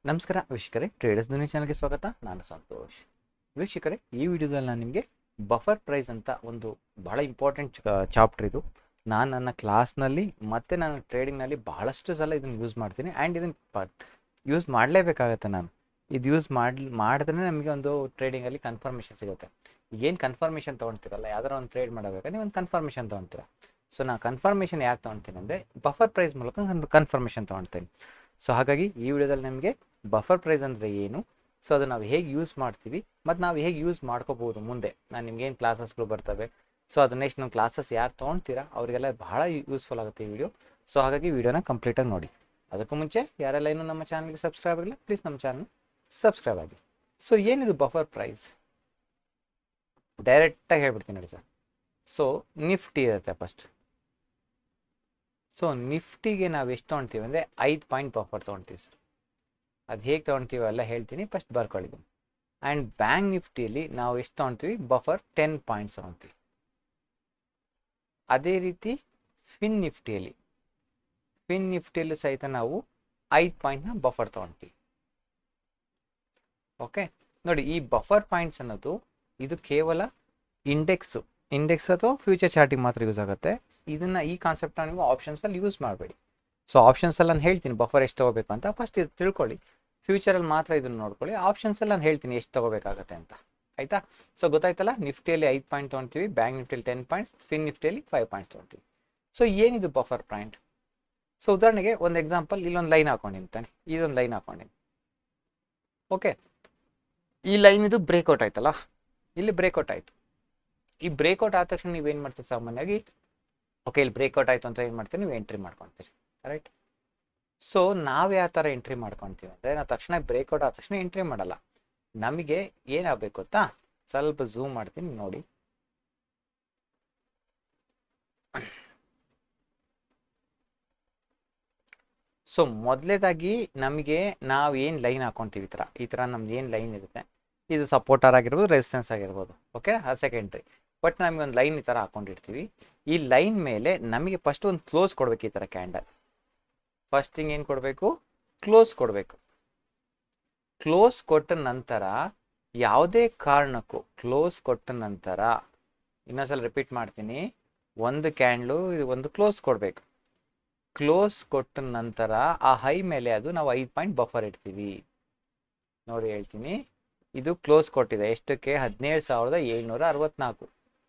ನಮಸ್ಕಾರ ವೀಕ್ಷಕರೇ ಟ್ರೇಡರ್ಸ್ ಧ್ವನಿ ಚಾನಲ್ಗೆ ಸ್ವಾಗತ ನಾನು ಸಂತೋಷ್ ವೀಕ್ಷಕರೇ ಈ ವಿಡಿಯೋದಲ್ಲಿ ನಾನು ನಿಮಗೆ ಬಫರ್ ಪ್ರೈಸ್ ಅಂತ ಒಂದು ಬಹಳ ಇಂಪಾರ್ಟೆಂಟ್ ಚಾಪ್ಟರ್ ಇದು ನಾನು ನನ್ನ ಕ್ಲಾಸ್ನಲ್ಲಿ ಮತ್ತು ನನ್ನ ಟ್ರೇಡಿಂಗ್ನಲ್ಲಿ ಬಹಳಷ್ಟು ಸಲ ಇದನ್ನು ಯೂಸ್ ಮಾಡ್ತೀನಿ ಆ್ಯಂಡ್ ಇದನ್ನು ಪ ಯೂಸ್ ಮಾಡಲೇಬೇಕಾಗತ್ತೆ ನಾನು ಇದು ಯೂಸ್ ಮಾಡಿ ಮಾಡಿದ್ರೆ ನಮಗೆ ಒಂದು ಟ್ರೇಡಿಂಗಲ್ಲಿ ಕನ್ಫರ್ಮೇಷನ್ ಸಿಗುತ್ತೆ ಏನು ಕನ್ಫರ್ಮೇಷನ್ ತೊಗೊಳ್ತೀರಲ್ಲ ಯಾವ್ದಾರ ಒಂದು ಟ್ರೇಡ್ ಮಾಡಬೇಕಾದ್ರೆ ನೀವು ಒಂದು ಕನ್ಫರ್ಮೇಷನ್ ತೊಗೊಳ್ತೀರ ಸೊ ನಾನು ಕನ್ಫರ್ಮೇಷನ್ ಯಾಕೆ ತೊಗೊಳ್ತೀನಿ ಅಂದರೆ ಬಫರ್ ಪ್ರೈಸ್ ಮೂಲಕ ಕನ್ಫರ್ಮೇಷನ್ ತೊಗೊಳ್ತೀನಿ ಸೊ ಹಾಗಾಗಿ ಈ ವಿಡಿಯೋದಲ್ಲಿ ನಿಮಗೆ ಬಫರ್ ಪ್ರೈಸ್ ಅಂದರೆ ಏನು ಸೊ ಅದು ನಾವು ಹೇಗೆ ಯೂಸ್ ಮಾಡ್ತೀವಿ ಮತ್ತು ನಾವು ಹೇಗೆ ಯೂಸ್ ಮಾಡ್ಕೋಬೋದು ಮುಂದೆ ನಾನು ನಿಮ್ಗೇನು ಕ್ಲಾಸಸ್ಗಳು ಬರ್ತವೆ ಸೊ ಅದು ನೆಕ್ಸ್ಟ್ ನಮ್ಮ ಕ್ಲಾಸಸ್ ಯಾರು ತೊಗೊಳ್ತೀರಾ ಅವರಿಗೆಲ್ಲ ಬಹಳ ಯೂಸ್ಫುಲ್ ಆಗುತ್ತೆ ಈ ವಿಡಿಯೋ ಸೊ ಹಾಗಾಗಿ ವಿಡಿಯೋನ ಕಂಪ್ಲೀಟಾಗಿ ನೋಡಿ ಅದಕ್ಕೂ ಮುಂಚೆ ಯಾರೆಲ್ಲ ಇನ್ನೂ ನಮ್ಮ ಚಾನಲ್ಗೆ ಸಬ್ಸ್ಕ್ರೈಬ್ ಆಗಿಲ್ಲ ಪ್ಲೀಸ್ ನಮ್ಮ ಚಾನಲ್ ಸಬ್ಸ್ಕ್ರೈಬ್ ಆಗಿ ಸೊ ಏನಿದು ಬಫರ್ ಪ್ರೈಸ್ ಡೈರೆಕ್ಟಾಗಿ ಹೇಳ್ಬಿಡ್ತೀನಿ ನೋಡಿ ಸರ್ ಸೊ ನಿಫ್ಟಿ ಇರುತ್ತೆ ಫಸ್ಟ್ ಸೊ ನಿಫ್ಟಿಗೆ ನಾವು ಎಷ್ಟು ತೊಗೊಳ್ತೀವಿ ಅಂದರೆ ಐದು ಪಾಯಿಂಟ್ ಬಫರ್ ತೊಗೊಳ್ತೀವಿ ಸರ್ ಅದು ಹೇಗೆ ತೊಗೊಳ್ತೀವಿ ಎಲ್ಲ ಹೇಳ್ತೀನಿ ಫಸ್ಟ್ ಬರ್ಕೊಳ್ಳಿದ್ದೀನಿ ಆ್ಯಂಡ್ ಬ್ಯಾಂಕ್ ನಿಫ್ಟಿಯಲ್ಲಿ ನಾವು ಎಷ್ಟು ತೊಗೊಳ್ತೀವಿ ಬಫರ್ ಟೆನ್ ಪಾಯಿಂಟ್ಸ್ ತೊಗೊಳ್ತೀವಿ ಅದೇ ರೀತಿ ಫಿನ್ ನಿಫ್ಟಿಯಲ್ಲಿ ಫಿನ್ ನಿಫ್ಟಿಯಲ್ಲಿ ಸಹಿತ ನಾವು ಐದು ಪಾಯಿಂಟ್ನ ಬಫರ್ ತೊಗೊಳ್ತೀವಿ ಓಕೆ ನೋಡಿ ಈ ಬಫರ್ ಪಾಯಿಂಟ್ಸ್ ಅನ್ನೋದು ಇದು ಕೇವಲ ಇಂಡೆಕ್ಸು ಇಂಡೆಕ್ಸ್ ಅಥವಾ ಫ್ಯೂಚರ್ ಚಾರ್ಟಿಗೆ ಮಾತ್ರ ಯೂಸ್ ಆಗುತ್ತೆ ಇದನ್ನ ಈ ಕಾನ್ಸೆಪ್ಟ್ನ ನೀವು ಆಪ್ಷನ್ಸಲ್ಲಿ ಯೂಸ್ ಮಾಡಬೇಡಿ ಸೊ ಆಪ್ಷನ್ಸಲ್ಲಿ ನಾನು ಹೇಳ್ತೀನಿ ಬಫರ್ ಎಷ್ಟು ತೊಗೋಬೇಕು ಅಂತ ಫಸ್ಟ್ ಇದು ತಿಳ್ಕೊಳ್ಳಿ ಫ್ಯೂಚರಲ್ಲಿ ಮಾತ್ರ ಇದನ್ನು ನೋಡ್ಕೊಳ್ಳಿ ಆಪ್ಷನ್ಸಲ್ಲಿ ನಾನು ಹೇಳ್ತೀನಿ ಎಷ್ಟು ತೊಗೋಬೇಕಾಗತ್ತೆ ಅಂತ ಆಯಿತಾ ಸೊ ಗೊತ್ತಾಯ್ತಲ್ಲ ನಿಫ್ಟಿಯಲ್ಲಿ ಐದು ಪಾಯಿಂಟ್ ತೊಗೊಳ್ತೀವಿ ಬ್ಯಾಂಕ್ ನಿಫ್ಟಿಯಲ್ಲಿ ಟೆನ್ ಪಾಯಿಂಟ್ಸ್ ಫಿನ್ ನಿಫ್ಟಿಯಲ್ಲಿ ಫೈವ್ ಪಾಯಿಂಟ್ಸ್ ತೊಗೊಳ್ತೀವಿ ಸೊ ಏನಿದು ಬಫರ್ ಪಾಯಿಂಟ್ ಸೊ ಉದಾಹರಣೆಗೆ ಒಂದು ಎಕ್ಸಾಂಪಲ್ ಇಲ್ಲೊಂದು ಲೈನ್ ಹಾಕೊಂಡಿನಿ ತಾನೆ ಇದೊಂದು ಲೈನ್ ಹಾಕೊಂಡಿನಿ ಓಕೆ ಈ ಲೈನ್ ಇದು ಬ್ರೇಕ್ಔಟ್ ಆಯ್ತಲ್ಲ ಇಲ್ಲಿ ಬ್ರೇಕ್ಔಟ್ ಆಯಿತು ಈ ಬ್ರೇಕ್ಔಟ್ ಆದ ತಕ್ಷಣ ನೀವೇನು ಮಾಡ್ತೀರಿ ಸಾಮಾನ್ಯವಾಗಿ ಓಕೆ ಇಲ್ಲಿ ಬ್ರೇಕ್ಔಟ್ ಆಯಿತು ಅಂತ ಏನು ಮಾಡ್ತೀರಿ ನೀವು ಎಂಟ್ರಿ ಮಾಡ್ಕೊತೀರಿ ರೈಟ್ ಸೊ ನಾವು ಯಾವ ಥರ ಎಂಟ್ರಿ ಮಾಡ್ಕೊತೀವಿ ಅಂದರೆ ನಾವು ತಕ್ಷಣ ಬ್ರೇಕ್ಔಟ್ ಆದ ತಕ್ಷಣ ಎಂಟ್ರಿ ಮಾಡಲ್ಲ ನಮಗೆ ಏನಾಗಬೇಕು ಗೊತ್ತಾ ಸ್ವಲ್ಪ ಝೂಮ್ ಮಾಡ್ತೀನಿ ನೋಡಿ ಸೊ ಮೊದಲೇದಾಗಿ ನಮಗೆ ನಾವು ಏನು ಲೈನ್ ಹಾಕೊತೀವಿ ಈ ಥರ ಈ ಥರ ನಮ್ದು ಏನು ಲೈನ್ ಇರುತ್ತೆ ಇದು ಸಪೋರ್ಟರ್ ಆಗಿರ್ಬೋದು ರೆಸಿಸ್ಟೆನ್ಸ್ ಆಗಿರ್ಬೋದು ಓಕೆ ಅದು ಸೆಕೆಂಡ್ರಿ ಬಟ್ ನಮಗೆ ಒಂದು ಲೈನ್ ಈ ಥರ ಹಾಕೊಂಡಿರ್ತೀವಿ ಈ ಲೈನ್ ಮೇಲೆ ನಮಗೆ ಫಸ್ಟ್ ಒಂದು ಕ್ಲೋಸ್ ಕೊಡಬೇಕು ಈ ಥರ ಕ್ಯಾಂಡಲ್ ಫಸ್ಟ್ ಥಿಂಗ್ ಏನು ಕೊಡಬೇಕು ಕ್ಲೋಸ್ ಕೊಡಬೇಕು ಕ್ಲೋಸ್ ಕೊಟ್ಟ ನಂತರ ಯಾವುದೇ ಕಾರಣಕ್ಕೂ ಕ್ಲೋಸ್ ಕೊಟ್ಟ ನಂತರ ಇನ್ನೊಂದ್ಸಲ ರಿಪೀಟ್ ಮಾಡ್ತೀನಿ ಒಂದು ಕ್ಯಾಂಡ್ಲು ಇದು ಒಂದು ಕ್ಲೋಸ್ ಕೊಡಬೇಕು ಕ್ಲೋಸ್ ಕೊಟ್ಟ ನಂತರ ಆ ಹೈ ಮೇಲೆ ಅದು ನಾವು ಐದು ಪಾಯಿಂಟ್ ಬಫರ್ ಇಡ್ತೀವಿ ನೋಡಿ ಹೇಳ್ತೀನಿ ಇದು ಕ್ಲೋಸ್ ಕೊಟ್ಟಿದೆ ಎಷ್ಟಕ್ಕೆ ಹದಿನೇಳು ಸಾವಿರದ ಏಳ್ನೂರ ಅರವತ್ನಾಲ್ಕು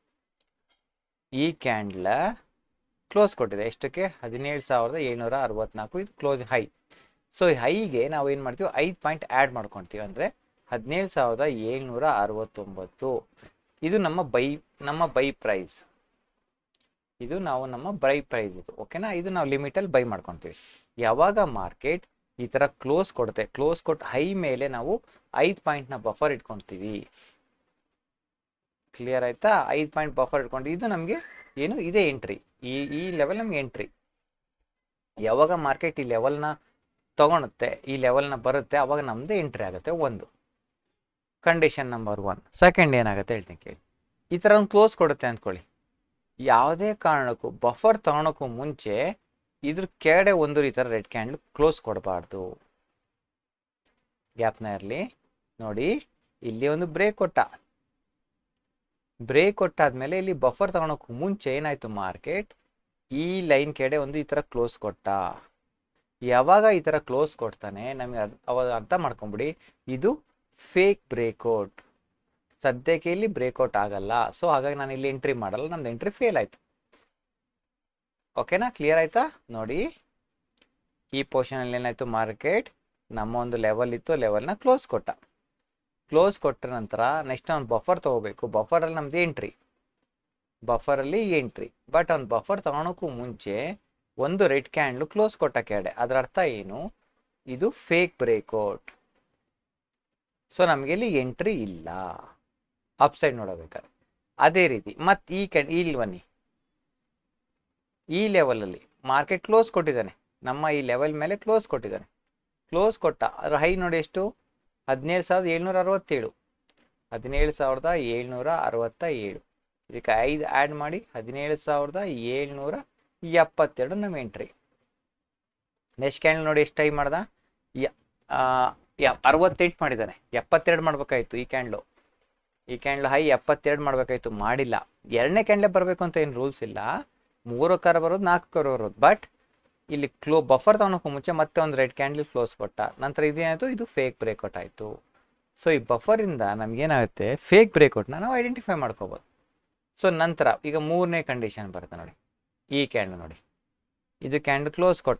ಈ ಕ್ಯಾಂಡ್ಲ ಕ್ಲೋಸ್ ಕೊಟ್ಟಿದೆ ಎಷ್ಟಕ್ಕೆ ಹದಿನೇಳು ಸಾವಿರದ ಏಳ್ನೂರ ಅರವತ್ನಾಲ್ಕು ಇದು ಕ್ಲೋಸ್ ಹೈ ಸೊ ಈ ಹೈಗೆ ನಾವು ಏನು ಮಾಡ್ತೀವಿ ಐದು ಪಾಯಿಂಟ್ ಆ್ಯಡ್ ಮಾಡ್ಕೊತೀವಿ ಅಂದರೆ ಹದಿನೇಳು ಸಾವಿರದ ಏಳ್ನೂರ ಅರವತ್ತೊಂಬತ್ತು ಇದು ನಮ್ಮ ಬೈ ನಮ್ಮ ಬೈ ಪ್ರೈಸ್ ಇದು ನಾವು ನಮ್ಮ ಬೈ ಪ್ರೈಸ್ ಇದು ಓಕೆನಾ ಇದು ನಾವು ಲಿಮಿಟಲ್ಲಿ ಬೈ ಮಾಡ್ಕೊತೀವಿ ಯಾವಾಗ ಮಾರ್ಕೆಟ್ ಈ ಥರ ಕ್ಲೋಸ್ ಕೊಡುತ್ತೆ ಕ್ಲೋಸ್ ಕೊಟ್ಟು ಹೈ ಮೇಲೆ ನಾವು ಐದು ಪಾಯಿಂಟ್ನ ಬಫರ್ ಇಟ್ಕೊತೀವಿ ಕ್ಲಿಯರ್ ಆಯ್ತಾ ಐದು ಪಾಯಿಂಟ್ ಬಫರ್ ಇಟ್ಕೊಂಡು ಇದು ನಮಗೆ ಏನು ಇದೇ ಎಂಟ್ರಿ ಈ ಈ ಲೆವೆಲ್ ನಮ್ಗೆ ಎಂಟ್ರಿ ಯಾವಾಗ ಮಾರ್ಕೆಟ್ ಈ ಲೆವೆಲ್ನ ತಗೊಳುತ್ತೆ ಈ ಲೆವೆಲ್ನ ಬರುತ್ತೆ ಅವಾಗ ನಮ್ಮದು ಎಂಟ್ರಿ ಆಗುತ್ತೆ ಒಂದು ಕಂಡೀಷನ್ ನಂಬರ್ ಒನ್ ಸೆಕೆಂಡ್ ಏನಾಗುತ್ತೆ ಹೇಳ್ತೀನಿ ಕೇಳಿ ಈ ಥರ ಒಂದು ಕ್ಲೋಸ್ ಕೊಡುತ್ತೆ ಅಂದ್ಕೊಳ್ಳಿ ಯಾವುದೇ ಕಾರಣಕ್ಕೂ ಬಫರ್ ತಗೊಳಕ್ಕೂ ಮುಂಚೆ ಇದ್ರ ಕೆಳಗಡೆ ಒಂದು ಈ ಥರ ರೆಡ್ ಕ್ಯಾಂಡಲ್ ಕ್ಲೋಸ್ ಕೊಡಬಾರ್ದು ಗ್ಯಾಪ್ನ ಇರಲಿ ನೋಡಿ ಇಲ್ಲಿ ಒಂದು ಬ್ರೇಕ್ ಕೊಟ್ಟ ಬ್ರೇಕ್ ಕೊಟ್ಟಾದ್ಮೇಲೆ ಇಲ್ಲಿ ಬಫರ್ ತಗೊಳಕ್ಕೂ ಮುಂಚೆ ಏನಾಯ್ತು ಮಾರ್ಕೆಟ್ ಈ ಲೈನ್ ಕೆಡೆ ಒಂದು ಈ ಥರ ಕ್ಲೋಸ್ ಕೊಟ್ಟ ಯಾವಾಗ ಈ ಥರ ಕ್ಲೋಸ್ ಕೊಡ್ತಾನೆ ನಮಗೆ ಅದು ಅವಾಗ ಅರ್ಥ ಮಾಡ್ಕೊಂಬಿಡಿ ಇದು ಫೇಕ್ ಬ್ರೇಕ್ಔಟ್ ಸದ್ಯಕ್ಕೆ ಇಲ್ಲಿ ಬ್ರೇಕ್ಔಟ್ ಆಗಲ್ಲ ಸೊ ಹಾಗಾಗಿ ನಾನು ಇಲ್ಲಿ ಎಂಟ್ರಿ ಮಾಡಲ್ಲ ನಮ್ದು ಎಂಟ್ರಿ ಫೇಲ್ ಆಯಿತು ಓಕೆನಾ ಕ್ಲಿಯರ್ ಆಯ್ತಾ ನೋಡಿ ಈ ಪೋರ್ಷನಲ್ಲಿ ಏನಾಯಿತು ಮಾರ್ಕೆಟ್ ನಮ್ಮ ಒಂದು ಲೆವೆಲ್ ಇತ್ತು ಲೆವೆಲ್ನ ಕ್ಲೋಸ್ ಕೊಟ್ಟ ಕ್ಲೋಸ್ ಕೊಟ್ಟ ನಂತರ ನೆಕ್ಸ್ಟ್ ಅವ್ನು ಬಫರ್ ತೊಗೋಬೇಕು ಬಫರಲ್ಲಿ ನಮ್ದು ಎಂಟ್ರಿ ಬಫರಲ್ಲಿ ಎಂಟ್ರಿ ಬಟ್ ಅವ್ನು ಬಫರ್ ತಗೊಳಕ್ಕೂ ಮುಂಚೆ ಒಂದು ರೆಡ್ ಕ್ಯಾಂಡ್ಲು ಕ್ಲೋಸ್ ಕೊಟ್ಟ ಕೆಡೆ ಅದರ ಅರ್ಥ ಏನು ಇದು ಫೇಕ್ ಬ್ರೇಕ್ಔಟ್ ಸೊ ನಮಗೆ ಇಲ್ಲಿ ಎಂಟ್ರಿ ಇಲ್ಲ ಅಪ್ಸೈಡ್ ನೋಡಬೇಕಾದ್ರೆ ಅದೇ ರೀತಿ ಮತ್ತು ಈ ಕ್ಯಾ ಇಲ್ಲಿ ಬನ್ನಿ ಈ ಲೆವೆಲಲ್ಲಿ ಮಾರ್ಕೆಟ್ ಕ್ಲೋಸ್ ಕೊಟ್ಟಿದ್ದಾನೆ ನಮ್ಮ ಈ ಲೆವೆಲ್ ಮೇಲೆ ಕ್ಲೋಸ್ ಕೊಟ್ಟಿದ್ದಾನೆ ಕ್ಲೋಸ್ ಕೊಟ್ಟ ಅದರ ಹೈ ನೋಡಿ ಎಷ್ಟು ಹದಿನೇಳು ಸಾವಿರದ ಏಳ್ನೂರ ಅರವತ್ತೇಳು ಹದಿನೇಳು ಸಾವಿರದ ಏಳ್ನೂರ ಅರವತ್ತ ಏಳು ಇದಕ್ಕೆ ಐದು ಆ್ಯಡ್ ಮಾಡಿ ಹದಿನೇಳು ಸಾವಿರದ ಏಳ್ನೂರ ಎಪ್ಪತ್ತೆರಡು ನಮ್ಮ ಎಂಟ್ರಿ ನೆಕ್ಸ್ಟ್ ಕ್ಯಾಂಡಲ್ ನೋಡಿ ಎಷ್ಟು ಟೈ ಮಾಡ್ದ ಯ ಯ ಅರವತ್ತೆಂಟು ಮಾಡಿದ್ದಾನೆ ಎಪ್ಪತ್ತೆರಡು ಮಾಡ್ಬೇಕಾಯ್ತು ಈ ಕ್ಯಾಂಡ್ಲು ಈ ಕ್ಯಾಂಡ್ಲ್ ಹೈ ಎಪ್ಪತ್ತೆರಡು ಮಾಡ್ಬೇಕಾಯ್ತು ಮಾಡಿಲ್ಲ ಎರಡನೇ ಕ್ಯಾಂಡ್ಲೆ ಬರಬೇಕು ಅಂತ ಏನು ರೂಲ್ಸ್ ಇಲ್ಲ ಮೂರು ಕರ ಬರೋದು ನಾಲ್ಕು ಕರ ಬರೋದು ಬಟ್ ಇಲ್ಲಿ ಕ್ಲೋ ಬಫರ್ ತಗೊಳಕ್ಕೂ ಮುಂಚೆ ಮತ್ತೆ ಒಂದು ರೆಡ್ ಕ್ಯಾಂಡಲ್ ಕ್ಲೋಸ್ ಕೊಟ್ಟ ನಂತರ ಇದೇನಾಯಿತು ಇದು ಫೇಕ್ ಬ್ರೇಕ್ಔಟ್ ಆಯಿತು ಸೊ ಈ ಬಫರಿಂದ ನಮಗೇನಾಗುತ್ತೆ ಫೇಕ್ ಬ್ರೇಕ್ಔಟ್ನ ನಾವು ಐಡೆಂಟಿಫೈ ಮಾಡ್ಕೋಬೋದು ಸೊ ನಂತರ ಈಗ ಮೂರನೇ ಕಂಡೀಷನ್ ಬರುತ್ತೆ ನೋಡಿ ಈ ಕ್ಯಾಂಡಲ್ ನೋಡಿ ಇದು ಕ್ಯಾಂಡಲ್ ಕ್ಲೋಸ್ ಕೊಟ್ಟ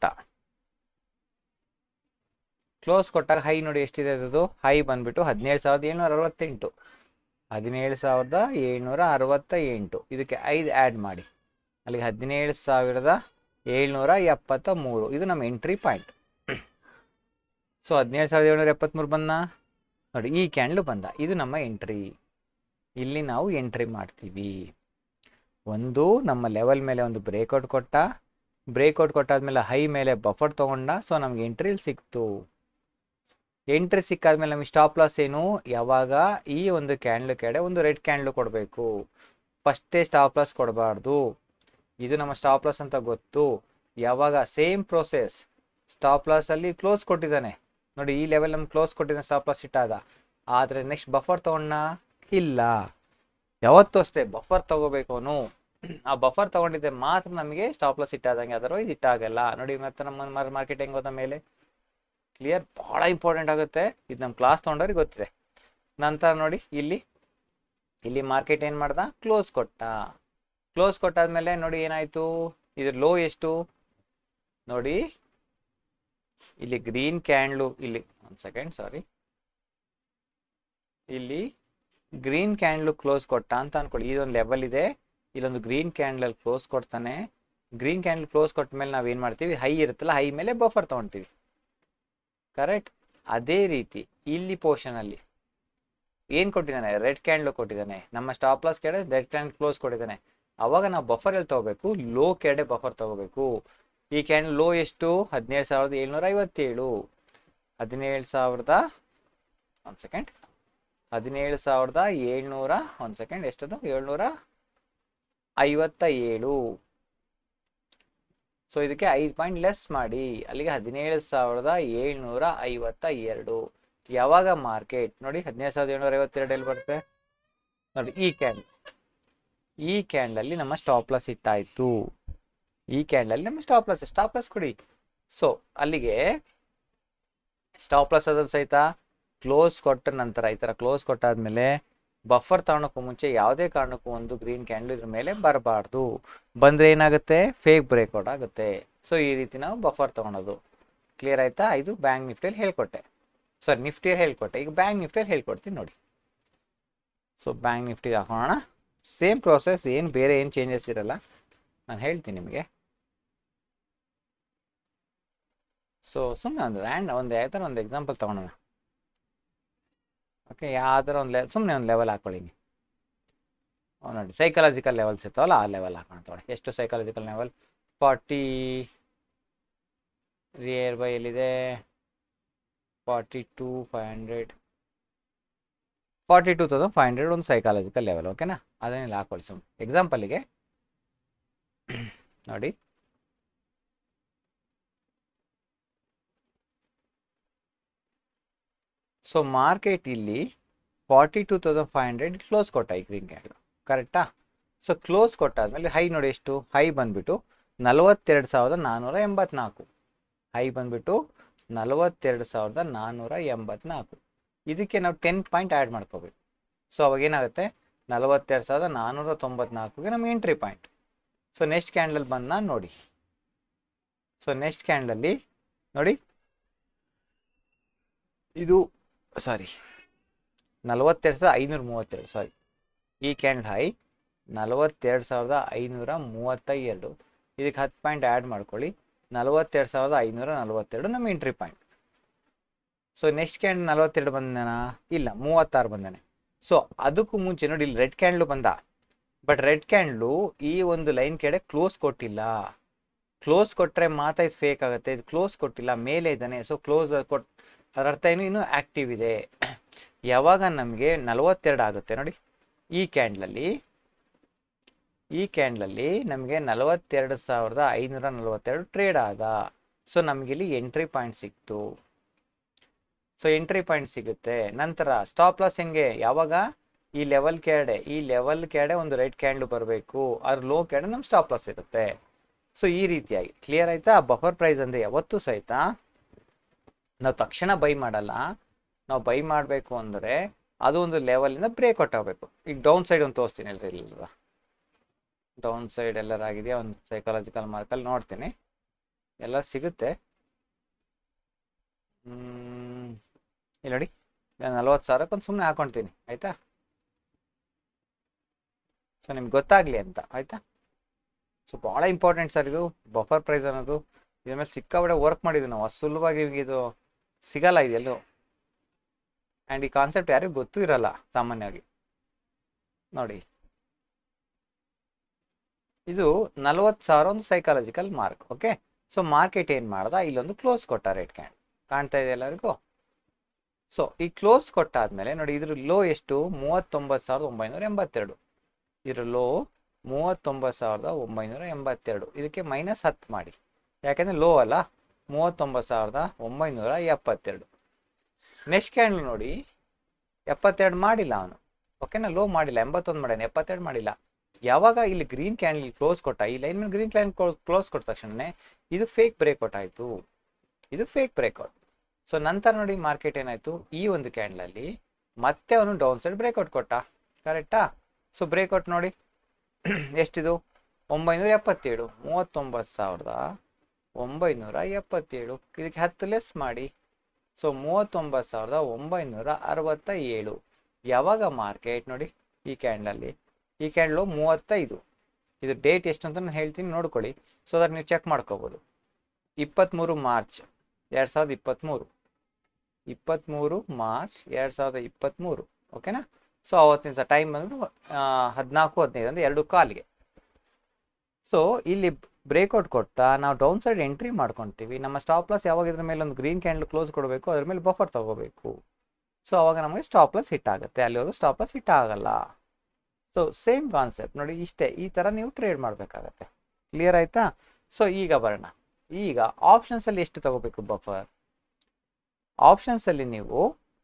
ಕ್ಲೋಸ್ ಕೊಟ್ಟಾಗ ಹೈ ನೋಡಿ ಎಷ್ಟಿದೆ ಅದು ಹೈ ಬಂದ್ಬಿಟ್ಟು ಹದಿನೇಳು ಸಾವಿರದ ಏಳ್ನೂರ ಅರವತ್ತೆಂಟು ಹದಿನೇಳು ಸಾವಿರದ ಏಳ್ನೂರ ಅರವತ್ತ ಎಂಟು ಇದಕ್ಕೆ ಐದು ಆ್ಯಡ್ ಮಾಡಿ ಅಲ್ಲಿಗೆ ಹದಿನೇಳು ಸಾವಿರದ ಏಳ್ನೂರ ಎಪ್ಪತ್ತ ಮೂರು ಇದು ನಮ್ಮ ಎಂಟ್ರಿ ಪಾಯಿಂಟ್ ಸೊ ಹದಿನೇಳು ಸಾವಿರದ ಏಳ್ನೂರ ಎಪ್ಪತ್ತ್ಮೂರು ಬಂದ ನೋಡಿ ಈ ಕ್ಯಾಂಡ್ಲು ಬಂದ ಇದು ನಮ್ಮ ಎಂಟ್ರಿ ಇಲ್ಲಿ ನಾವು ಎಂಟ್ರಿ ಮಾಡ್ತೀವಿ ಒಂದು ನಮ್ಮ ಲೆವೆಲ್ ಮೇಲೆ ಒಂದು ಬ್ರೇಕ್ಔಟ್ ಕೊಟ್ಟ ಬ್ರೇಕ್ಔಟ್ ಕೊಟ್ಟಾದ್ಮೇಲೆ ಹೈ ಮೇಲೆ ಬಫರ್ ತೊಗೊಂಡ ಸೊ ನಮ್ಗೆ ಎಂಟ್ರಿ ಸಿಕ್ತು ಎಂಟ್ರಿ ಸಿಕ್ಕಾದ್ಮೇಲೆ ನಮಗೆ ಸ್ಟಾಪ್ ಲಾಸ್ ಏನು ಯಾವಾಗ ಈ ಒಂದು ಕ್ಯಾಂಡ್ಲು ಕೆಡೆ ಒಂದು ರೆಡ್ ಕ್ಯಾಂಡ್ಲು ಕೊಡಬೇಕು ಫಸ್ಟೇ ಸ್ಟಾಪ್ ಲಾಸ್ ಕೊಡಬಾರ್ದು ಇದು ನಮ್ಮ ಸ್ಟಾಪ್ ಲಾಸ್ ಅಂತ ಗೊತ್ತು ಯಾವಾಗ ಸೇಮ್ ಪ್ರೋಸೆಸ್ ಸ್ಟಾಪ್ ಲಾಸ್ ಅಲ್ಲಿ ಕ್ಲೋಸ್ ಕೊಟ್ಟಿದ್ದಾನೆ ನೋಡಿ ಈ ಲೆವೆಲ್ ನಮ್ಗೆ ಕ್ಲೋಸ್ ಕೊಟ್ಟಿದ್ದಾನೆ ಸ್ಟಾಪ್ ಲಾಸ್ ಇಟ್ಟಾಗ ಆದರೆ ನೆಕ್ಸ್ಟ್ ಬಫರ್ ತಗೊಂಡ ಇಲ್ಲ ಯಾವತ್ತೂ ಅಷ್ಟೇ ಬಫರ್ ತಗೋಬೇಕು ಅವನು ಆ ಬಫರ್ ತಗೊಂಡಿದ್ದೆ ಮಾತ್ರ ನಮಗೆ ಸ್ಟಾಪ್ ಲಾಸ್ ಇಟ್ಟಾದಂಗೆ ಅದರ್ವೈಸ್ ಇಟ್ಟಾಗಲ್ಲ ನೋಡಿ ಮತ್ತೆ ನಮ್ಮ ಮಾರ್ಕೆಟ್ ಹೆಂಗ್ ಹೋದ ಮೇಲೆ ಕ್ಲಿಯರ್ ಭಾಳ ಇಂಪಾರ್ಟೆಂಟ್ ಆಗುತ್ತೆ ಇದು ನಮ್ಮ ಕ್ಲಾಸ್ ತೊಗೊಂಡವ್ರಿಗೆ ಗೊತ್ತಿದೆ ನಂತರ ನೋಡಿ ಇಲ್ಲಿ ಇಲ್ಲಿ ಮಾರ್ಕೆಟ್ ಏನು ಮಾಡ್ದ ಕ್ಲೋಸ್ ಕೊಟ್ಟ ಕ್ಲೋಸ್ ಕೊಟ್ಟಾದ್ಮೇಲೆ ನೋಡಿ ಏನಾಯ್ತು ಇದ್ರ ಲೋ ಎಷ್ಟು ನೋಡಿ ಇಲ್ಲಿ ಗ್ರೀನ್ ಕ್ಯಾಂಡ್ಲು ಇಲ್ಲಿ ಒಂದು ಸೆಕೆಂಡ್ ಸಾರಿ ಇಲ್ಲಿ ಗ್ರೀನ್ ಕ್ಯಾಂಡ್ಲು ಕ್ಲೋಸ್ ಕೊಟ್ಟ ಅಂತ ಅನ್ಕೊಳ್ಳಿ ಇದೊಂದು ಲೆವೆಲ್ ಇದೆ ಇಲ್ಲೊಂದು ಗ್ರೀನ್ ಕ್ಯಾಂಡ್ಲಲ್ಲಿ ಕ್ಲೋಸ್ ಕೊಡ್ತಾನೆ ಗ್ರೀನ್ ಕ್ಯಾಂಡಲ್ ಕ್ಲೋಸ್ ಕೊಟ್ಟ ಮೇಲೆ ನಾವು ಏನು ಮಾಡ್ತೀವಿ ಹೈ ಇರುತ್ತಲ್ಲ ಹೈ ಮೇಲೆ ಬಫರ್ ತೊಗೊಳ್ತೀವಿ ಕರೆಕ್ಟ್ ಅದೇ ರೀತಿ ಇಲ್ಲಿ ಪೋರ್ಷನಲ್ಲಿ ಏನು ಕೊಟ್ಟಿದ್ದಾನೆ ರೆಡ್ ಕ್ಯಾಂಡ್ಲು ಕೊಟ್ಟಿದ್ದಾನೆ ನಮ್ಮ ಸ್ಟಾಪ್ ಲಾಸ್ ಕೆಡೆ ರೆಡ್ ಕ್ಯಾಂಡ್ ಕ್ಲೋಸ್ ಕೊಟ್ಟಿದ್ದಾನೆ ಅವಾಗ ನಾವು ಬಫರ್ ಎಲ್ಲಿ ತಗೋಬೇಕು ಲೋ ಕೆಡೆ ಬಫರ್ ತಗೋಬೇಕು ಈ ಕ್ಯಾಂಡಲ್ ಲೋ ಎಷ್ಟು ಹದಿನೇಳು ಸಾವಿರದ ಏಳ್ನೂರ ಐವತ್ತೇಳು ಹದಿನೇಳು ಸಾವಿರದ ಒಂದು ಸೆಕೆಂಡ್ ಹದಿನೇಳು ಸಾವಿರದ ಏಳ್ನೂರ ಒಂದು ಸೆಕೆಂಡ್ ಎಷ್ಟದು ಏಳ್ನೂರ ಐವತ್ತ ಏಳು ಸೊ ಇದಕ್ಕೆ ಐದು ಪಾಯಿಂಟ್ ಲೆಸ್ ಮಾಡಿ ಅಲ್ಲಿಗೆ ಹದಿನೇಳು ಸಾವಿರದ ಏಳ್ನೂರ ಐವತ್ತ ಎರಡು ಯಾವಾಗ ಮಾರ್ಕೆಟ್ ನೋಡಿ ಹದಿನೇಳು ಸಾವಿರದ ಏಳ್ನೂರ ಐವತ್ತೆರಡು ಎಲ್ಲಿ ಬರುತ್ತೆ ನೋಡಿ ಈ ಕ್ಯಾಂಡ್ ಈ ಕ್ಯಾಂಡಲ್ಲಿ ನಮ್ಮ ಸ್ಟಾಪ್ ಲಾಸ್ ಇಟ್ಟಾಯ್ತು ಈ ಕ್ಯಾಂಡಲ್ಲಿ ನಮ್ಮ ಸ್ಟಾಪ್ ಲಾಸ್ ಸ್ಟಾಪ್ ಲಾಸ್ ಕೊಡಿ ಸೊ ಅಲ್ಲಿಗೆ ಸ್ಟಾಪ್ ಲಾಸ್ ಅದ್ರ ಸಹಿತ ಕ್ಲೋಸ್ ಕೊಟ್ಟ ನಂತರ ಈ ಥರ ಕ್ಲೋಸ್ ಕೊಟ್ಟಾದ್ಮೇಲೆ ಬಫರ್ ತಗೊಳಕ್ಕೂ ಮುಂಚೆ ಯಾವುದೇ ಕಾರಣಕ್ಕೂ ಒಂದು ಗ್ರೀನ್ ಕ್ಯಾಂಡಲ್ ಇದ್ರ ಮೇಲೆ ಬರಬಾರ್ದು ಬಂದರೆ ಏನಾಗುತ್ತೆ ಫೇಕ್ ಬ್ರೇಕ್ಔಟ್ ಆಗುತ್ತೆ ಸೊ ಈ ರೀತಿ ನಾವು ಬಫರ್ ತೊಗೊಳೋದು ಕ್ಲಿಯರ್ ಆಯ್ತಾ ಇದು ಬ್ಯಾಂಕ್ ನಿಫ್ಟಿಯಲ್ಲಿ ಹೇಳ್ಕೊಟ್ಟೆ ಸರಿ ನಿಫ್ಟಿಯಲ್ಲಿ ಹೇಳ್ಕೊಟ್ಟೆ ಈಗ ಬ್ಯಾಂಕ್ ನಿಫ್ಟಿಯಲ್ಲಿ ಹೇಳ್ಕೊಡ್ತೀನಿ ನೋಡಿ ಸೊ ಬ್ಯಾಂಕ್ ನಿಫ್ಟಿಗೆ ಹಾಕೋಣ ಸೇಮ್ ಪ್ರೋಸೆಸ್ ಏನು ಬೇರೆ ಏನು ಚೇಂಜಸ್ ಇರಲ್ಲ ನಾನು ಹೇಳ್ತೀನಿ ನಿಮಗೆ ಸೊ ಸುಮ್ಮನೆ ಒಂದು ರ್ಯಾಂಡ್ ಒಂದು ಯಾವ ಥರ ಒಂದು ಎಕ್ಸಾಂಪಲ್ ತೊಗೊಳೋಣ ಓಕೆ ಯಾವ ಥರ ಒಂದು ಲೆ ಸುಮ್ಮನೆ ಒಂದು ಲೆವೆಲ್ ಹಾಕೊಳ್ಳಿ ಅವ್ ನೋಡಿ ಸೈಕಲಾಜಿಕಲ್ ಲೆವೆಲ್ಸ್ ಇರ್ತಾವಲ್ಲ ಆ ಲೆವೆಲ್ ಹಾಕೋಣ ತೊಗೊಳಿ ಎಷ್ಟು ಸೈಕಾಲಜಿಕಲ್ ಲೆವೆಲ್ ಫಾರ್ಟಿ ರಿಯರ್ ಬೈ ಎಲ್ಲಿದೆ forty two five hundred forty two thousand five hundred ಒಂದು ಸೈಕಾಲಜಿಕಲ್ ಲೆವೆಲ್ ಓಕೆನಾ ಅದನ್ನೆಲ್ಲ ಹಾಕೊಳ್ಳಿ ಸುಮ್ಮನೆ ಎಕ್ಸಾಂಪಲಿಗೆ ನೋಡಿ ಸೊ ಮಾರ್ಕೆಟ್ ಇಲ್ಲಿ forty two thousand five hundred close ಕೊಟ್ಟ ಈ ಗ್ರೀನ್ ಕ್ಯಾಂಡಲ್ ಕರೆಕ್ಟಾ ಸೊ ಕ್ಲೋಸ್ ಕೊಟ್ಟಾದ್ಮೇಲೆ ಹೈ ನೋಡಿ ಎಷ್ಟು ಹೈ ಬಂದ್ಬಿಟ್ಟು ನಲವತ್ತೆರಡು ಸಾವಿರದ ನಾನ್ನೂರ ಎಂಬತ್ನಾಲ್ಕು ಹೈ ಬಂದ್ಬಿಟ್ಟು ನಲವತ್ತೆರಡು ಸಾವಿರದ ನಾನ್ನೂರ ಎಂಬತ್ನಾಲ್ಕು ಇದಕ್ಕೆ ನಾವು ಟೆನ್ ಪಾಯಿಂಟ್ ಆ್ಯಡ್ ಮಾಡ್ಕೋಬೇಕು ಸೊ ಅವಾಗ ಏನಾಗುತ್ತೆ ನಲವತ್ತೆರಡು ಸಾವಿರದ ನಾನ್ನೂರ ತೊಂಬತ್ನಾಲ್ಕುಗೆ ನಮ್ಗೆ entry point so next candle ಬಂದ ನೋಡಿ ಸೊ ನೆಕ್ಸ್ಟ್ ಕ್ಯಾಂಡಲಲ್ಲಿ ನೋಡಿ ಇದು ಸಾರಿ ನಲವತ್ತೆರಡು ಸಾವಿರದ ಐನೂರ ಮೂವತ್ತೆರಡು ಸಾರಿ ಈ ಕ್ಯಾಂಡಲ್ ಹೈ ನಲವತ್ತೆರಡು ಸಾವಿರದ ಐನೂರ ಮೂವತ್ತ ಎರಡು ಇದಕ್ಕೆ ಹತ್ತು ಪಾಯಿಂಟ್ ಆ್ಯಡ್ ಮಾಡ್ಕೊಳ್ಳಿ ನಲವತ್ತೆರಡು ಸಾವಿರದ ಐನೂರ ನಲವತ್ತೆರಡು ನಮ್ಮ entry point so next candle ನಲವತ್ತೆರಡು ಬಂದನ ಇಲ್ಲ ಮೂವತ್ತಾರು ಬಂದಾನೆ ಸೊ ಅದಕ್ಕೂ ಮುಂಚೆ ನೋಡಿ ಇಲ್ಲಿ ರೆಡ್ ಕ್ಯಾಂಡ್ಲು ಬಂದ ಬಟ್ ರೆಡ್ ಕ್ಯಾಂಡ್ಲು ಈ ಒಂದು ಲೈನ್ ಕೆಡೆ ಕ್ಲೋಸ್ ಕೊಟ್ಟಿಲ್ಲ ಕ್ಲೋಸ್ ಕೊಟ್ಟರೆ ಮಾತ್ರ ಇದು ಫೇಕ್ ಆಗುತ್ತೆ ಇದು ಕ್ಲೋಸ್ ಕೊಟ್ಟಿಲ್ಲ ಮೇಲೆ ಇದ್ದಾನೆ ಸೊ ಕ್ಲೋಸ್ ಕೊಟ್ ಅದರ ಅರ್ಥ ಏನು ಇನ್ನೂ ಆ್ಯಕ್ಟಿವ್ ಇದೆ ಯಾವಾಗ ನಮಗೆ ನಲವತ್ತೆರಡು ಆಗುತ್ತೆ ನೋಡಿ ಈ ಕ್ಯಾಂಡ್ಲಲ್ಲಿ ಈ ಕ್ಯಾಂಡ್ಲಲ್ಲಿ ನಮಗೆ ನಲವತ್ತೆರಡು ಸಾವಿರದ ಐನೂರ ನಲವತ್ತೆರಡು ಟ್ರೇಡ್ ಆದ ಸೊ ನಮಗಿಲ್ಲಿ ಎಂಟ್ರಿ ಪಾಯಿಂಟ್ ಸಿಕ್ತು ಸೊ ಎಂಟ್ರಿ ಪಾಯಿಂಟ್ ಸಿಗುತ್ತೆ ನಂತರ ಸ್ಟಾಪ್ ಲಾಸ್ ಹೆಂಗೆ ಯಾವಾಗ ಈ ಲೆವೆಲ್ ಕೆಳಗಡೆ ಈ ಲೆವೆಲ್ ಕೆಳಗಡೆ ಒಂದು ರೈಟ್ ಕ್ಯಾಂಡ್ಲು ಬರಬೇಕು ಅದ್ರ ಲೋ ಕೆಳಗಡೆ ನಮ್ಮ ಸ್ಟಾಪ್ ಲಾಸ್ ಇರುತ್ತೆ ಸೊ ಈ ರೀತಿಯಾಗಿ ಕ್ಲಿಯರ್ ಆಯ್ತಾ ಬಫರ್ ಪ್ರೈಸ್ ಅಂದರೆ ಯಾವತ್ತೂ ಸಹಿತ ನಾವು ತಕ್ಷಣ ಬೈ ಮಾಡಲ್ಲ ನಾವು ಬೈ ಮಾಡಬೇಕು ಅಂದರೆ ಅದು ಒಂದು ಲೆವೆಲಿಂದ ಬ್ರೇಕ್ ಔಟ್ ಆಗಬೇಕು ಈಗ ಡೌನ್ ಸೈಡ್ ಒಂದು ತೋರಿಸ್ತೀನಿ ಅಲ್ರಿ ಇಲ್ಲಲ್ವಾ ಡೌನ್ ಸೈಡ್ ಎಲ್ಲರಾಗಿದೆಯಾ ಒಂದು ಸೈಕಾಲಜಿಕಲ್ ಮಾರ್ಕಲ್ಲಿ ನೋಡ್ತೀನಿ ಎಲ್ಲ ಸಿಗುತ್ತೆ ಹ್ಮ್, ಇಲ್ಲಿ ನೋಡಿ ನಾನು ನಲ್ವತ್ತು ಸಾವಿರಕ್ಕೆ ಒಂದು ಸುಮ್ಮನೆ ಹಾಕೊಳ್ತೀನಿ ಆಯಿತಾ ಸೊ ನಿಮ್ಗೆ ಗೊತ್ತಾಗಲಿ ಅಂತ ಆಯಿತಾ ಸೊ ಭಾಳ ಇಂಪಾರ್ಟೆಂಟ್ ಸರ್ ಇದು ಬಫರ್ ಪ್ರೈಸ್ ಅನ್ನೋದು ಇದ್ರ ಮೇಲೆ ಸಿಕ್ಕಾಬಿಡೆ ವರ್ಕ್ ಮಾಡಿದ್ವಿ ನಾವು ಅಷ್ಟು ಸುಲಭವಾಗಿ ನಿಮ್ಗೆ ಇದು ಸಿಗಲ್ಲ ಇದೆಲ್ಲೂ ಆ್ಯಂಡ್ ಈ ಕಾನ್ಸೆಪ್ಟ್ ಯಾರಿಗೂ ಗೊತ್ತೂ ಇರಲ್ಲ ಸಾಮಾನ್ಯವಾಗಿ ನೋಡಿ ಇದು ನಲವತ್ತು ಸಾವಿರ ಒಂದು psychological mark okay so market ಏನು ಮಾಡ್ದ ಇಲ್ಲೊಂದು ಕ್ಲೋಸ್ ಕೊಟ್ಟ ರೇಟ್ ಕ್ಯಾಂಡ್ ಕಾಣ್ತಾ ಇದೆ ಎಲ್ಲರಿಗೂ ಸೊ ಈ ಕ್ಲೋಸ್ ಕೊಟ್ಟಾದ್ಮೇಲೆ ನೋಡಿ ಇದ್ರ ಲೋ ಎಷ್ಟು ಮೂವತ್ತೊಂಬತ್ತು ಸಾವಿರದ ಒಂಬೈನೂರ ಎಂಬತ್ತೆರಡು ಇದ್ರ ಲೋ ಮೂವತ್ತೊಂಬತ್ತು ಸಾವಿರದ ಒಂಬೈನೂರ ಎಂಬತ್ತೆರಡು ಇದಕ್ಕೆ ಮೈನಸ್ ಹತ್ತು ಮಾಡಿ ಯಾಕೆಂದರೆ ಲೋ ಅಲ್ಲ ಮೂವತ್ತೊಂಬತ್ತು ಸಾವಿರದ ಒಂಬೈನೂರ ಎಪ್ಪತ್ತೆರಡು ನೆಕ್ಸ್ಟ್ ಕ್ಯಾಂಡ್ಲ್ ನೋಡಿ ಎಪ್ಪತ್ತೆರಡು ಮಾಡಿಲ್ಲ ಅವನು ಓಕೆನಾ ಲೋ ಮಾಡಿಲ್ಲ ಎಂಬತ್ತೊಂದು ಮಾಡ್ಯಾನ ಎಪ್ಪತ್ತೆರಡು ಮಾಡಿಲ್ಲ ಯಾವಾಗ ಇಲ್ಲಿ ಗ್ರೀನ್ ಕ್ಯಾಂಡಲ್ ಕ್ಲೋಸ್ ಕೊಟ್ಟ ಈ ಲೈನ್ ಮೇಲೆ ಗ್ರೀನ್ ಕ್ಯಾಂಡ್ ಕ್ಲೋಸ್ ಕೊಟ್ಟ ತಕ್ಷಣನೇ ಇದು ಫೇಕ್ ಬ್ರೇಕ್ಔಟ್ ಆಯಿತು ಇದು ಫೇಕ್ ಬ್ರೇಕ್ಔಟ್ ಸೊ ನಂತರ ನೋಡಿ ಮಾರ್ಕೆಟ್ ಏನಾಯಿತು ಈ ಒಂದು ಕ್ಯಾಂಡಲಲ್ಲಿ ಮತ್ತೆ ಅವನು ಡೌನ್ ಸೈಡ್ ಬ್ರೇಕ್ಔಟ್ ಕೊಟ್ಟ ಕರೆಕ್ಟಾ ಸೊ ಬ್ರೇಕ್ಔಟ್ ನೋಡಿ ಎಷ್ಟಿದು ಒಂಬೈನೂರ ಎಪ್ಪತ್ತೇಳು ಮೂವತ್ತೊಂಬತ್ತು ಸಾವಿರದ ಒಂಬೈನೂರ ಎಪ್ಪತ್ತೇಳು ಇದಕ್ಕೆ ಹತ್ತು ಲೆಸ್ ಮಾಡಿ ಸೊ ಮೂವತ್ತೊಂಬತ್ತು ಸಾವಿರದ ಒಂಬೈನೂರ ಅರವತ್ತ ಏಳು ಯಾವಾಗ ಮಾರ್ಕೆಟ್ ನೋಡಿ ಈ ಕ್ಯಾಂಡಲಲ್ಲಿ ಈ ಕ್ಯಾಂಡ್ಲು ಮೂವತ್ತೈದು ಇದು ಡೇಟ್ ಎಷ್ಟು ಅಂತ ನಾನು ಹೇಳ್ತೀನಿ ನೋಡ್ಕೊಳ್ಳಿ ಸೊ ದಟ್ ನೀವು ಚೆಕ್ ಮಾಡ್ಕೋಬೋದು ಇಪ್ಪತ್ತ್ಮೂರು ಮಾರ್ಚ್ ಎರಡು ಸಾವಿರದ ಇಪ್ಪತ್ತ್ಮೂರು ಇಪ್ಪತ್ತ್ಮೂರು ಮಾರ್ಚ್ ಎರಡು ಸಾವಿರದ ಇಪ್ಪತ್ತ್ಮೂರು ಓಕೆನಾ ಸೊ ಅವತ್ತಿನ ಸಹ ಟೈಮ್ ಬಂದ್ಬಿಟ್ಟು ಹದಿನಾಲ್ಕು ಹದಿನೈದು ಅಂದರೆ ಎರಡು ಕಾಲಿಗೆ ಸೊ ಇಲ್ಲಿ ಬ್ರೇಕ್ಔಟ್ ಕೊಡ್ತಾ ನಾವು ಡೌನ್ ಸೈಡ್ ಎಂಟ್ರಿ ಮಾಡ್ಕೊತೀವಿ ನಮ್ಮ ಸ್ಟಾಪ್ ಲಾಸ್ ಯಾವಾಗ ಇದ್ರ ಮೇಲೆ ಒಂದು ಗ್ರೀನ್ ಕ್ಯಾಂಡಲ್ ಕ್ಲೋಸ್ ಕೊಡಬೇಕು ಅದ್ರ ಮೇಲೆ ಬಫರ್ ತಗೋಬೇಕು ಸೊ ಅವಾಗ ನಮಗೆ ಸ್ಟಾಪ್ ಲಾಸ್ ಹಿಟ್ ಆಗುತ್ತೆ ಅಲ್ಲಿವರೆಗೂ ಸ್ಟಾಪ್ ಲಾಸ್ ಹಿಟ್ ಆಗಲ್ಲ ಸೊ ಸೇಮ್ ಕಾನ್ಸೆಪ್ಟ್ ನೋಡಿ ಇಷ್ಟೇ ಈ ಥರ ನೀವು ಟ್ರೇಡ್ ಮಾಡಬೇಕಾಗತ್ತೆ ಕ್ಲಿಯರ್ ಆಯ್ತಾ ಸೊ ಈಗ ಬರೋಣ ಈಗ ಆಪ್ಷನ್ಸಲ್ಲಿ ಎಷ್ಟು ತಗೋಬೇಕು ಬಫರ್ ಆಪ್ಷನ್ಸಲ್ಲಿ ನೀವು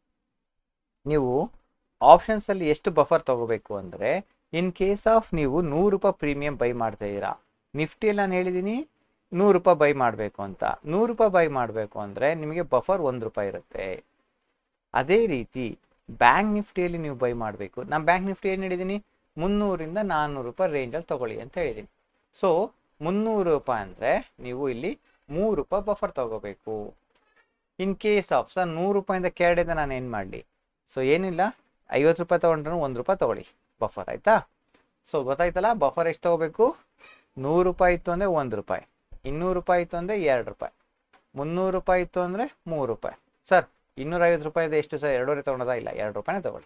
ನೀವು ಆಪ್ಷನ್ಸಲ್ಲಿ ಎಷ್ಟು ಬಫರ್ ತಗೋಬೇಕು ಅಂದರೆ ಇನ್ ಕೇಸ್ ಆಫ್ ನೀವು ನೂರು ರೂಪಾಯಿ ಪ್ರೀಮಿಯಂ ಬೈ ಮಾಡ್ತಾ ಇದ್ದೀರಾ ನಿಫ್ಟಿಯಲ್ಲಿ ನಾನು ಹೇಳಿದ್ದೀನಿ ನೂರು ರೂಪಾಯಿ ಬೈ ಮಾಡಬೇಕು ಅಂತ ನೂರು ರೂಪಾಯಿ ಬೈ ಮಾಡಬೇಕು ಅಂದರೆ ನಿಮಗೆ ಬಫರ್ ಒಂದು ರೂಪಾಯಿ ಇರುತ್ತೆ ಅದೇ ರೀತಿ ಬ್ಯಾಂಕ್ ನಿಫ್ಟಿಯಲ್ಲಿ ನೀವು ಬೈ ಮಾಡಬೇಕು ನಾನು ಬ್ಯಾಂಕ್ ನಿಫ್ಟಿ ಏನು ಹೇಳಿದ್ದೀನಿ ಮುನ್ನೂರಿಂದ ನಾನ್ನೂರು ರೂಪಾಯಿ ರೇಂಜಲ್ಲಿ ತೊಗೊಳ್ಳಿ ಅಂತ ಹೇಳಿದ್ದೀನಿ ಸೊ ಮುನ್ನೂರು ರೂಪಾಯಿ ಅಂದರೆ ನೀವು ಇಲ್ಲಿ ಮೂರು ರೂಪಾಯಿ ಬಫರ್ ತಗೋಬೇಕು ಇನ್ ಕೇಸ್ ಆಫ್ ಸರ್ ನೂರು ರೂಪಾಯಿಂದ ಕೆಳಗಡೆಯಿಂದ ನಾನು ಏನು ಮಾಡಲಿ ಸೊ ಏನಿಲ್ಲ ಐವತ್ತು ರೂಪಾಯಿ ತೊಗೊಂಡ್ರೂ ಒಂದು ರೂಪಾಯಿ ತೊಗೊಳ್ಳಿ ಬಫರ್ ಆಯಿತಾ ಸೊ ಗೊತ್ತಾಯ್ತಲ್ಲ ಬಫರ್ ಎಷ್ಟು ತೊಗೋಬೇಕು ನೂರು ರೂಪಾಯಿ ಇತ್ತು ಅಂದರೆ ಒಂದು ರೂಪಾಯಿ ಇನ್ನೂರು ರೂಪಾಯಿ ಇತ್ತು ಅಂದರೆ ಎರಡು ರೂಪಾಯಿ ಮುನ್ನೂರು ರೂಪಾಯಿ ಇತ್ತು ಅಂದರೆ ಮೂರು ರೂಪಾಯಿ ಸರ್ ಇನ್ನೂರೈವತ್ತು ರೂಪಾಯಿದು ಎಷ್ಟು ಸರ್ ಎರಡೂವರೆ ತೊಗೊಳೋದಾ ಇಲ್ಲ ಎರಡು ರೂಪಾಯಿನೇ ತೊಗೊಳ್ಳಿ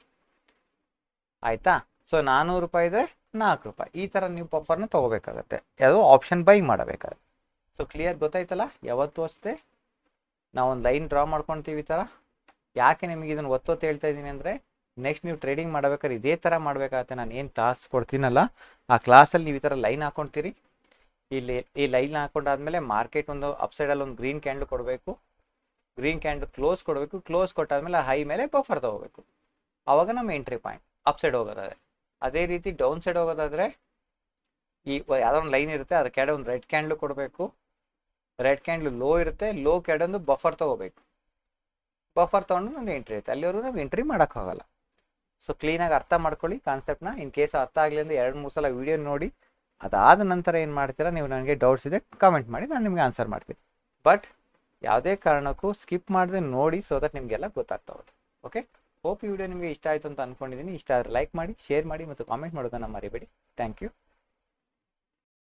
ಆಯಿತಾ ಸೊ ನಾನ್ನೂರು ರೂಪಾಯಿ ಇದ್ರೆ ನಾಲ್ಕು ರೂಪಾಯಿ ಈ ಥರ ನೀವು ಬಫರ್ನ ತೊಗೋಬೇಕಾಗತ್ತೆ ಯಾವುದೋ ಆಪ್ಷನ್ ಬೈ ಮಾಡಬೇಕಾದ್ರೆ ಸೊ ಕ್ಲಿಯರ್ ಗೊತ್ತಾಯ್ತಲ್ಲ ಯಾವತ್ತೂ ಅಷ್ಟೇ ನಾವೊಂದು ಲೈನ್ ಡ್ರಾ ಮಾಡ್ಕೊತೀವಿ ಈ ಥರ ಯಾಕೆ ನಿಮಗೆ ಇದನ್ನು ಒತ್ತೊತ್ತು ಹೇಳ್ತಾ ಇದ್ದೀನಿ ಅಂದರೆ ನೆಕ್ಸ್ಟ್ ನೀವು ಟ್ರೇಡಿಂಗ್ ಮಾಡಬೇಕಾದ್ರೆ ಇದೇ ಥರ ಮಾಡಬೇಕಾಗತ್ತೆ ನಾನು ಏನು ಕ್ಲಾಸ್ ಕೊಡ್ತೀನಲ್ಲ ಆ ಕ್ಲಾಸಲ್ಲಿ ನೀವು ಈ ಥರ ಲೈನ್ ಹಾಕ್ಕೊಳ್ತೀರಿ ಇಲ್ಲಿ ಈ ಲೈನ್ ಹಾಕೊಂಡಾದ್ಮೇಲೆ ಮಾರ್ಕೆಟ್ ಒಂದು ಅಪ್ಸೈಡಲ್ಲಿ ಒಂದು ಗ್ರೀನ್ ಕ್ಯಾಂಡಲ್ ಕೊಡಬೇಕು ಗ್ರೀನ್ ಕ್ಯಾಂಡಲ್ ಕ್ಲೋಸ್ ಕೊಡಬೇಕು ಕ್ಲೋಸ್ ಕೊಟ್ಟಾದ್ಮೇಲೆ ಹೈ ಮೇಲೆ ಬಫರ್ ತಗೋಬೇಕು ಆವಾಗ ನಮ್ಮ ಎಂಟ್ರಿ ಪಾಯಿಂಟ್ ಅಪ್ ಸೈಡ್ ಹೋಗೋದಾದ್ರೆ ಅದೇ ರೀತಿ ಡೌನ್ ಸೈಡ್ ಹೋಗೋದಾದ್ರೆ ಈ ಯಾವುದೋ ಒಂದು ಲೈನ್ ಇರುತ್ತೆ ಅದ್ರ ಕೆಳಗೆ ಒಂದು ರೆಡ್ ಕ್ಯಾಂಡ್ಲು ಕೊಡಬೇಕು ರೆಡ್ ಕ್ಯಾಂಡ್ಲು ಲೋ ಇರುತ್ತೆ ಲೋ ಕೆಳಗೆ ಒಂದು ಬಫರ್ ತಗೋಬೇಕು ಬಫರ್ ತೊಗೊಂಡು ನಮ್ಗೆ ಎಂಟ್ರಿ ಇರುತ್ತೆ ಅಲ್ಲಿವರೆಗೂ ನಾವು ಎಂಟ್ರಿ ಮಾಡೋಕ್ಕಾಗಲ್ಲ ಸೊ ಕ್ಲೀನಾಗಿ ಅರ್ಥ ಮಾಡ್ಕೊಳ್ಳಿ ಕಾನ್ಸೆಪ್ಟ್ನ ಇನ್ ಕೇಸ್ ಅರ್ಥ ಆಗಲಿ ಅಂದರೆ ಎರಡು ಮೂರು ಸಲ ವೀಡಿಯೋ ನೋಡಿ ಅದಾದ ನಂತರ ಏನು ಮಾಡ್ತೀರಾ ನೀವು ನನಗೆ ಡೌಟ್ಸ್ ಇದೆ ಕಮೆಂಟ್ ಮಾಡಿ ನಾನು ನಿಮಗೆ ಆನ್ಸರ್ ಮಾಡ್ತೀನಿ ಬಟ್ ಯಾವುದೇ ಕಾರಣಕ್ಕೂ ಸ್ಕಿಪ್ ಮಾಡದೆ ನೋಡಿ ಸೊ ದಟ್ ನಿಮಗೆಲ್ಲ ಗೊತ್ತಾಗ್ತಾ ಹೋಗುತ್ತೆ ಓಕೆ ಹೋಪ್ ಈ ವಿಡಿಯೋ ನಿಮಗೆ ಇಷ್ಟ ಆಯಿತು ಅಂತ ಅಂದ್ಕೊಂಡಿದ್ದೀನಿ ಇಷ್ಟ ಆದರೆ ಲೈಕ್ ಮಾಡಿ ಶೇರ್ ಮಾಡಿ ಮತ್ತು ಕಾಮೆಂಟ್ ಮಾಡೋದನ್ನು ಮರಿಬೇಡಿ ಥ್ಯಾಂಕ್ ಯು